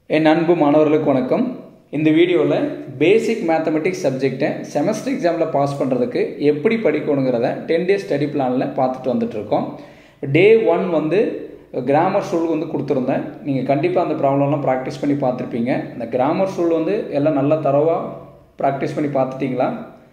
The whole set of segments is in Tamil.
என் அன்பு மாணவர்களுக்கு வணக்கம் இந்த வீடியோவில் பேசிக் மேத்தமெட்டிக்ஸ் சப்ஜெக்டை செமஸ்டர் எக்ஸாமில் பாஸ் பண்ணுறதுக்கு எப்படி படிக்கணுங்கிறத டென் டேஸ் ஸ்டடி பிளானில் பார்த்துட்டு வந்துட்டு இருக்கோம் டே ஒன் வந்து கிராமர் ரூல் வந்து கொடுத்துருந்தேன் நீங்கள் கண்டிப்பாக அந்த ப்ராப்ளம்லாம் ப்ராக்டிஸ் பண்ணி பார்த்துருப்பீங்க அந்த கிராமர் ரூல் வந்து எல்லாம் நல்லா தரவாக ப்ராக்டிஸ் பண்ணி பார்த்துட்டிங்களா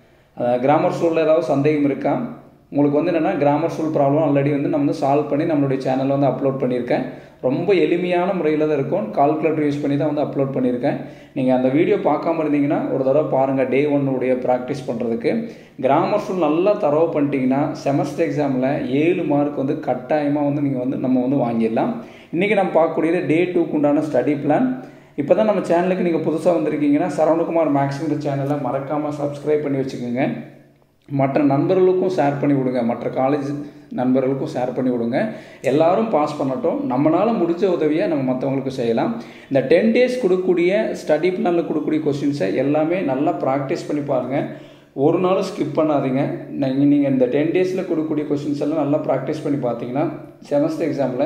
கிராமர் ரூலில் ஏதாவது சந்தேகம் இருக்கா உங்களுக்கு வந்து என்னென்னா கிராமர் ரூல் ப்ராப்ளம் ஆல்ரெடி வந்து நம்ம வந்து சால்வ் பண்ணி நம்மளுடைய சேனலில் வந்து அப்லோட் பண்ணியிருக்கேன் ரொம்ப எளிமையான முறையில் தான் இருக்கும் கால்குலேட்டர் யூஸ் பண்ணி தான் வந்து அப்லோட் பண்ணியிருக்கேன் நீங்கள் அந்த வீடியோ பார்க்காம இருந்தீங்கன்னா ஒரு தடவை பாருங்கள் டே ஒன்னுடைய ப்ராக்டிஸ் பண்ணுறதுக்கு கிராமர் ரூல் நல்லா தரவு பண்ணிட்டீங்கன்னா செமஸ்டர் எக்ஸாமில் ஏழு மார்க் வந்து கட்டாயமாக வந்து நீங்கள் வந்து நம்ம வந்து வாங்கிடலாம் இன்றைக்கி நம்ம பார்க்கக்கூடியது டே டூக்கு உண்டான ஸ்டடி பிளான் இப்போ தான் நம்ம சேனலுக்கு நீங்கள் புதுசாக வந்திருக்கீங்கன்னா சரவணகுமார் மேக்ஸுங்கிற சேனலை மறக்காமல் சப்ஸ்கிரைப் பண்ணி வச்சுக்கோங்க மற்ற நண்பர்களுக்கும் ஷேர் பண்ணி விடுங்க மற்ற காலேஜ் நண்பர்களுக்கும் ஷேர் பண்ணி விடுங்க எல்லாரும் பாஸ் பண்ணட்டும் நம்மளால் முடிஞ்ச உதவியை நம்ம மற்றவங்களுக்கு செய்யலாம் இந்த டென் டேஸ் கொடுக்கக்கூடிய ஸ்டடி பிளானில் கொடுக்கக்கூடிய கொஸ்டின்ஸை எல்லாமே நல்லா ப்ராக்டிஸ் பண்ணி பாருங்கள் ஒரு நாளும் ஸ்கிப் பண்ணாதீங்க நீங்கள் நீங்கள் இந்த டென் டேஸில் கொடுக்கக்கூடிய கொஸ்டின்ஸ் எல்லாம் நல்லா ப்ராக்டிஸ் பண்ணி பார்த்தீங்கன்னா செமஸ்டர் எக்ஸாமில்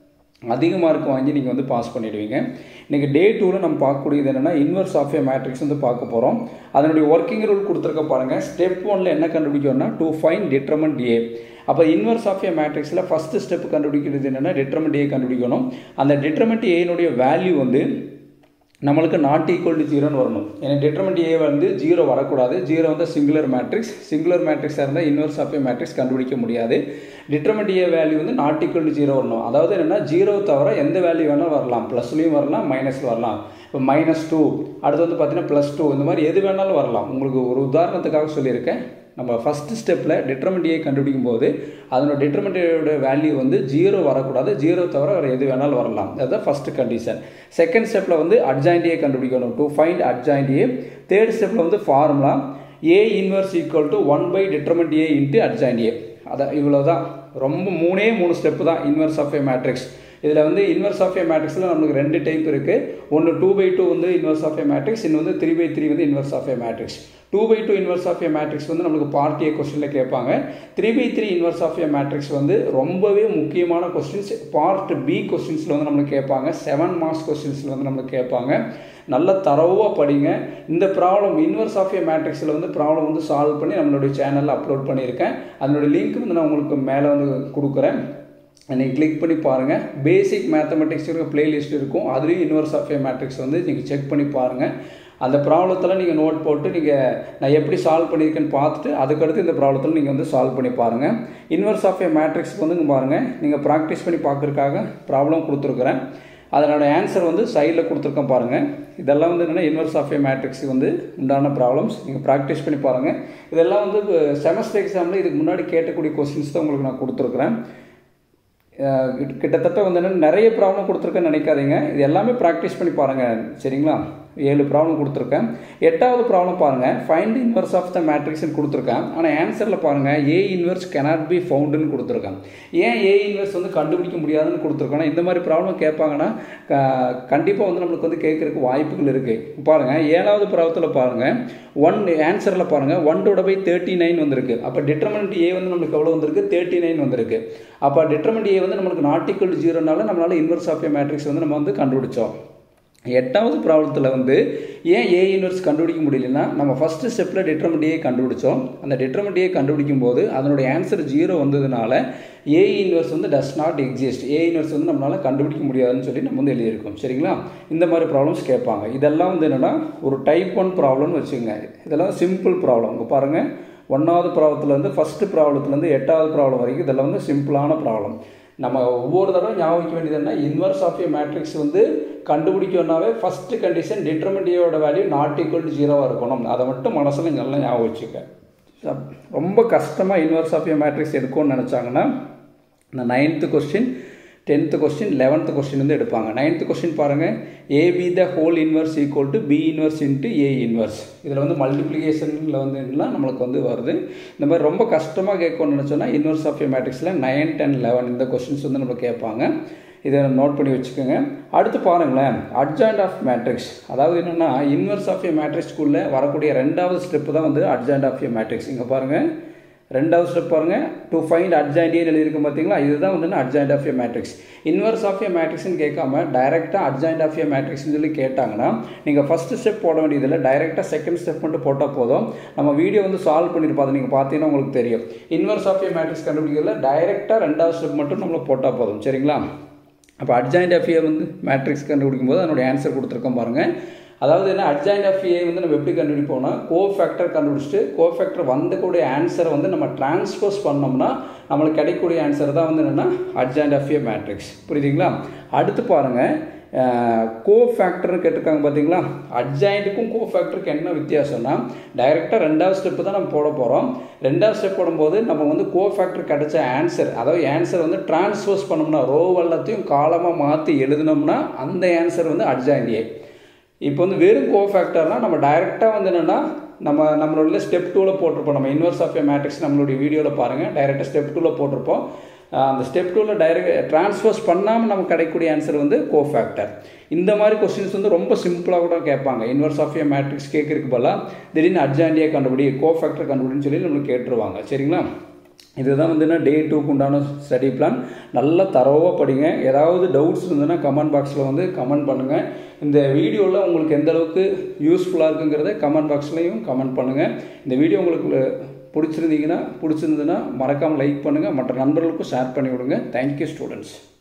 அதிக மார்க் வாங்கி நீங்கள் வந்து பாஸ் பண்ணிடுவீங்க இன்றைக்கி டே டூவில் நம்ம பார்க்கக்கூடியது என்னென்னா இன்வர்ஸ் ஆஃப் ஏ மேட்ரிக்ஸ் வந்து பார்க்க போகிறோம் அதனுடைய ஒர்க்கிங் ரூல் கொடுத்துருக்க பாருங்கள் ஸ்டெப் ஒனில் என்ன கண்டுபிடிக்கணும்னா டு ஃபைன் டிட்டர்மெண்ட் ஏ அப்போ இன்வர்ஸ் ஆஃப் ஏ மேட்ரிக்ஸில் ஃபஸ்ட்டு ஸ்டெப் கண்டுபிடிக்கிறது என்னென்னா டிட்டர்மெண்ட் ஏ கண்டுபிடிக்கணும் அந்த டிட்டர்மெண்ட் ஏனுடைய வேல்யூ வந்து நம்மளுக்கு நாட் ஈக்குவல் டு ஜீரோன்னு வரணும் ஏன்னா டிட்டர்மெண்ட் ஏ வந்து ஜீரோ வரக்கூடாது ஜீரோ வந்து சிங்குலர் மேட்ரிக்ஸ் சிங்குலர் மேட்ரிக்ஸாக இருந்தால் இன்வர்ஸ் ஆஃப் ஏ மேட்ரிக்ஸ் கண்டுபிடிக்க முடியாது டிட்டர்மெண்ட் ஏ வேல்யூ வந்து நாட் ஈக்குவல் டு ஜீரோ வரணும் அதாவது என்னென்னா ஜீரோ தவிர எந்த வேல்யூ வேணாலும் வரலாம் ப்ளஸ்லையும் வரலாம் மைனஸில் வரலாம் இப்போ மைனஸ் டூ அடுத்து வந்து பார்த்தீங்கன்னா ப்ளஸ் டூ இந்த மாதிரி எது வேணாலும் வரலாம் உங்களுக்கு ஒரு உதாரணத்துக்காக சொல்லியிருக்கேன் நம்ம ஃபஸ்ட்டு ஸ்டெப்பில் டிட்டர்மெண்ட் ஏ கண்டுபிடிக்கும் போது அதனோட டிட்டர்மெண்ட்டோட வேல்யூ வந்து ஜீரோ வரக்கூடாது ஜீரோ தவிர வேறு எது வேணாலும் வரலாம் அதுதான் ஃபஸ்ட்டு கண்டிஷன் செகண்ட் ஸ்டெப்பில் வந்து அட்ஜாயிண்ட் ஏ கண்டுபிடிக்கணும் to find adjoint A third ஸ்டெப்பில் வந்து formula A inverse equal to one by determinant A into adjoint A அதான் இவ்வளோ தான் ரொம்ப மூணே மூணு ஸ்டெப்பு தான் இன்வர்ஸ் ஆஃப் ஏ மேட்ரிக்ஸ் இதில் வந்து இன்வர்ஸ் ஆஃப் ஏ மேட்ரிக்ஸில் நம்மளுக்கு ரெண்டு டைப் இருக்குது ஒன்று டூ பை டூ வந்து இன்வர்ஸ் ஆஃப் ஏ மேட்ரிக்ஸ் இன்னும் வந்து த்ரீ பை த்ரீ வந்து inverse of A matrix two by two inverse of A matrix வந்து நம்மளுக்கு பார்ட் ஏ கொஸ்டினில் கேட்பாங்க three by three inverse of A matrix வந்து ரொம்பவே முக்கியமான கொஸ்டின்ஸ் பார்ட் பி கொஸ்டின்ஸில் வந்து நம்மளுக்கு கேட்பாங்க செவன் மார்க்ஸ் கொஸ்டின்ஸில் வந்து நம்மளுக்கு கேட்பாங்க நல்ல தரவாக படிங்க இந்த ப்ராப்ளம் இன்வர்ஸ் ஆஃப் ஏ மேட்ரிக்ஸில் வந்து ப்ராப்ளம் வந்து சால்வ் பண்ணி நம்மளுடைய சேனலில் அப்லோட் பண்ணியிருக்கேன் அதனுடைய லிங்க் வந்து நான் உங்களுக்கு மேலே வந்து கொடுக்குறேன் நீங்கள் கிளிக் பண்ணி பாருங்கள் பேசிக் மேத்தமெட்டிக்ஸ் இருக்க பிளேலிஸ்ட் இருக்கும் அதுலேயும் இன்வர்ஸ் ஆஃப் ஏ மேட்ரிக்ஸ் வந்து நீங்கள் செக் பண்ணி பாருங்கள் அந்த ப்ராப்ளத்தில் நீங்கள் நோட் போட்டு நீங்கள் நான் எப்படி சால்வ் பண்ணியிருக்கேன்னு பார்த்துட்டு அதுக்கடுத்து இந்த ப்ராப்ளத்தில் நீங்கள் வந்து சால்வ் பண்ணி பாருங்கள் இன்வர்ஸ் ஆஃப் ஏ மேட்ரிக்ஸ்க்கு வந்து பாருங்கள் நீங்கள் ப்ராக்டிஸ் பண்ணி பார்க்குறதுக்காக ப்ராப்ளம் கொடுத்துருக்குறேன் அதனோட ஆன்சர் வந்து சைடில் கொடுத்துருக்கேன் பாருங்கள் இதெல்லாம் வந்து என்னென்னா இன்வர்ஸ் ஆஃப் ஏ மேட்ரிக்ஸ் வந்து உண்டான ப்ராப்ளம்ஸ் நீங்கள் ப்ராக்டிஸ் பண்ணி பாருங்கள் இதெல்லாம் வந்து செமஸ்டர் எக்ஸாமில் இதுக்கு முன்னாடி கேட்கக்கூடிய கொஸ்டின்ஸ் தான் உங்களுக்கு நான் கொடுத்துருக்குறேன் கிட்டத்தட்ட வந்து என்னென்னா நிறைய ப்ராப்ளம் கொடுத்துருக்கேன்னு நினைக்காதீங்க இது எல்லாமே ப்ராக்டிஸ் பண்ணி பாருங்கள் சரிங்களா ஏழு ப்ராப்ளம் கொடுத்துருக்கேன் எட்டாவது ப்ராப்ளம் பாருங்கள் ஃபைண்ட் இன்வர்ஸ் ஆஃப் த மேட்ரிக்ஸ்னு கொடுத்துருக்கேன் ஆனால் ஆன்சரில் பாருங்கள் ஏ இன்வர்ஸ் கெனாட் பி ஃபவுண்டுன்னு கொடுத்துருக்கேன் ஏன் ஏ இன்வர்ஸ் வந்து கண்டுபிடிக்க முடியாதுன்னு கொடுத்துருக்கோன்னா இந்த மாதிரி ப்ராப்ளம் கேட்பாங்கன்னா கண்டிப்பாக வந்து நம்மளுக்கு வந்து கேட்குறதுக்கு வாய்ப்புகள் இருக்குது பாருங்கள் ஏழாவது ப்ராப்ளத்தில் பாருங்கள் ஒன் ஆன்சரில் பாருங்கள் ஒன் டோட பை தேர்ட்டி நைன் வந்திருக்கு அப்போ டிட்டர்மெண்ட் ஏ வந்து நம்மளுக்கு எவ்வளோ வந்திருக்கு தேர்ட்டி நைன் வந்திருக்கு அப்போ டிட்டர்மெண்ட் ஏ வந்து நம்மளுக்கு நாட்டிக்கல் ஜீரோனால நம்மளால் இன்வர்ஸ் ஆஃப் ஏ மேட்ரிக்ஸ் வந்து நம்ம வந்து கண்டுபிடிச்சோம் எட்டாவது ப்ராப்ளத்தில் வந்து ஏன் ஏ இன்வர்ஸ் கண்டுபிடிக்க முடியலன்னா நம்ம ஃபஸ்ட்டு ஸ்டெப்பில் டிட்டர்மெண்ட் ஏ கண்டுபிடிச்சோம் அந்த டிட்டர்மெண்ட் ஏ கண்டுபிடிக்கும் போது அதனுடைய ஆன்சர் ஜீரோ வந்ததுனால ஏ இன்வர்ஸ் வந்து does not exist A inverse வந்து நம்மளால் கண்டுபிடிக்க முடியாதுன்னு சொல்லி நம்ம வந்து எழுதியிருக்கோம் சரிங்களா இந்த மாதிரி ப்ராப்ளம்ஸ் கேட்பாங்க இதெல்லாம் வந்து என்னென்னா ஒரு டைப் ஒன் ப்ராப்ளம்னு வச்சுக்கோங்க இதெல்லாம் சிம்பிள் ப்ராப்ளம் இங்கே பாருங்கள் ஒன்றாவது ப்ராப்ளத்துலேருந்து ஃபஸ்ட்டு ப்ராப்ளத்துலேருந்து எட்டாவது ப்ராப்ளம் வரைக்கும் இதெல்லாம் வந்து சிம்பிளான ப்ராப்ளம் நம்ம ஒவ்வொரு தடவை ஞாபகம் வேண்டியது என்ன இன்வர்ஸ் ஆஃப் ஏ மேட்ரிக்ஸ் வந்து கண்டுபிடிக்கணும்னாவே ஃபஸ்ட்டு கண்டிஷன் டிட்டர்மெண்டியோட வேல்யூ நாட் ஈக்குவல் டு ஜீரோவாக இருக்கணும் அதை மட்டும் மனசில் நல்லா ஞாபகம் வச்சுக்க ரொம்ப கஷ்டமாக இன்வர்ஸ் ஆஃப் ஏ மேட்ரிக்ஸ் எடுக்கணும்னு நினச்சாங்கன்னா இந்த ninth question tenth question eleventh question வந்து எடுப்பாங்க நைன்த்து கொஸ்டின் பாருங்கள் AB the whole inverse equal to B inverse into A inverse இதில் வந்து மல்டிப்ளிகேஷனில் வந்து எல்லாம் நம்மளுக்கு வந்து வருது இந்த மாதிரி ரொம்ப கஷ்டமாக கேட்கணும்னு நினச்சோன்னா இன்வர்ஸ் ஆஃப் ஏ மேட்ரிக்ஸில் நைன் டென் லெவன் இந்த கொஸ்டின்ஸ் வந்து நம்மளுக்கு கேட்பாங்க இதை நோட் பண்ணி வச்சுக்கோங்க அடுத்து பாருங்களேன் அட்ஜாயிண்ட் ஆஃப் மேட்ரிக்ஸ் அதாவது என்னென்னா இன்வர்ஸ் ஆஃப் ஏ மேட்ரிக்ஸ்குள்ளே வரக்கூடிய ரெண்டாவது ஸ்டெப்பு தான் வந்து அட்ஜாயிண்ட் ஆஃப் ஏ மேட்ரிக்ஸ் இங்கே பாருங்கள் ரெண்டாவது ஸ்டெப் பாருங்கள் டு ஃபைண்ட் அட்ஜாயிண்டியன் எழுதியிருக்கும் பார்த்தீங்களா இதுதான் வந்து adjoint of A matrix inverse of A மேட்ரிக்ஸ்னு கேட்காம டைரெக்டாக அட்ஜாயிண்ட் ஆஃப் ஏ மேட்ரிக்ஸ்னு சொல்லி கேட்டாங்கன்னா நீங்கள் ஃபஸ்ட்டு ஸ்டெப் போட வேண்டியதில்லை டைரெக்டாக செகண்ட் ஸ்டெப் மட்டும் போட்டால் போதும் நம்ம வீடியோ வந்து சால்வ் பண்ணியிருப்போம் அதை நீங்கள் பார்த்தீங்கன்னா உங்களுக்கு தெரியும் இன்வர்ஸ் ஆஃப் ஏ மேட்ரிக்ஸ் கண்டுபிடிக்கிறதுல டைரெக்டாக ரெண்டாவது ஸ்டெப் மட்டும் நம்மளை போட்டால் போதும் சரிங்களா அப்போ அட்ஜாயிண்ட் ஆஃப் ஏ வந்து மேட்ரிக்ஸ் கண்டுபிடிக்கும் போது அதனுடைய ஆன்சர் கொடுத்துருக்கோம் பாருங்கள் அதாவது என்ன அட்ஜாயிண்ட் ஆஃப் ஏ வந்து நம்ம எப்படி கண்டுபிடிப்போம்னா கோ ஃபேக்டர் கண்டுபிடிச்சிட்டு கோ ஃபேக்டர் வந்தக்கூடிய ஆன்சரை வந்து நம்ம டிரான்ஸ்போஸ் பண்ணோம்னா நம்மளுக்கு கிடைக்கக்கூடிய ஆன்சர் தான் வந்து என்னென்னா அட்ஜாயிண்ட் ஆஃப் ஏ மேட்ரிக்ஸ் புரியுதுங்களா அடுத்து பாருங்கள் கோ ஃபேக்டர்னு கேட்டிருக்காங்க பார்த்தீங்களா அட்ஜாயிண்ட்டுக்கும் கோ ஃபேக்டருக்கு என்ன வித்தியாசம்னா டைரெக்டாக ரெண்டாவது ஸ்டெப்பு தான் நம்ம போட போகிறோம் ரெண்டாவது ஸ்டெப் போடும்போது நம்ம வந்து கோ ஃபேக்டர் கிடைச்ச ஆன்சர் அதாவது ஆன்சர் வந்து டிரான்ஸ்போஸ் பண்ணோம்னா ரோ எல்லாத்தையும் காலமாக மாற்றி எழுதினோம்னா அந்த ஆன்சர் வந்து அட்ஜாயிண்ட் ஏ இப்போ வந்து வெறும் கோ ஃபேக்டர்னால் நம்ம டைரெக்டாக வந்து என்னென்னா நம்ம நம்மளோட ஸ்டெப் டூவில் போட்டிருப்போம் நம்ம இன்வர்ஸ் ஆஃப் ஏ மேட்ரிக்ஸ் நம்மளுடைய வீடியோவில் பாருங்கள் டைரெக்டாக ஸ்டெப் டூவில் போட்டிருப்போம் அந்த ஸ்டெப் டூவில் டைரெக்ட் ட்ரான்ஸ்ஃபர்ஸ் பண்ணாமல் நமக்கு கிடைக்கக்கூடிய ஆன்சர் வந்து கோ ஃபேக்டர் இந்த மாதிரி கொஸ்டின்ஸ் வந்து ரொம்ப சிம்பிளாக கூட கேட்பாங்க இன்வர்ஸ் ஆஃப் ஏ மேட்ரிக்ஸ் கேட்கறதுக்கு பதிலாக திடீர்னு அட்ஜாண்டியாக கண்டுபிடி கோ ஃபேக்டர் கண்டுபிடின்னு சொல்லி நம்மளுக்கு கேட்டுருவாங்க சரிங்களா இதுதான் வந்து என்ன டே டூக்கு உண்டான ஸ்டடி பிளான் நல்லா தரவாக படிங்க ஏதாவது டவுட்ஸ் இருந்ததுன்னா கமெண்ட் பாக்ஸில் வந்து கமெண்ட் பண்ணுங்கள் இந்த வீடியோவில் உங்களுக்கு எந்த அளவுக்கு யூஸ்ஃபுல்லாக இருக்குங்கிறத கமெண்ட் பாக்ஸ்லையும் கமெண்ட் பண்ணுங்கள் இந்த வீடியோ உங்களுக்கு பிடிச்சிருந்தீங்கன்னா பிடிச்சிருந்ததுன்னா மறக்காமல் லைக் பண்ணுங்கள் மற்ற நண்பர்களுக்கும் ஷேர் பண்ணி விடுங்க தேங்க்யூ ஸ்டூடெண்ட்ஸ்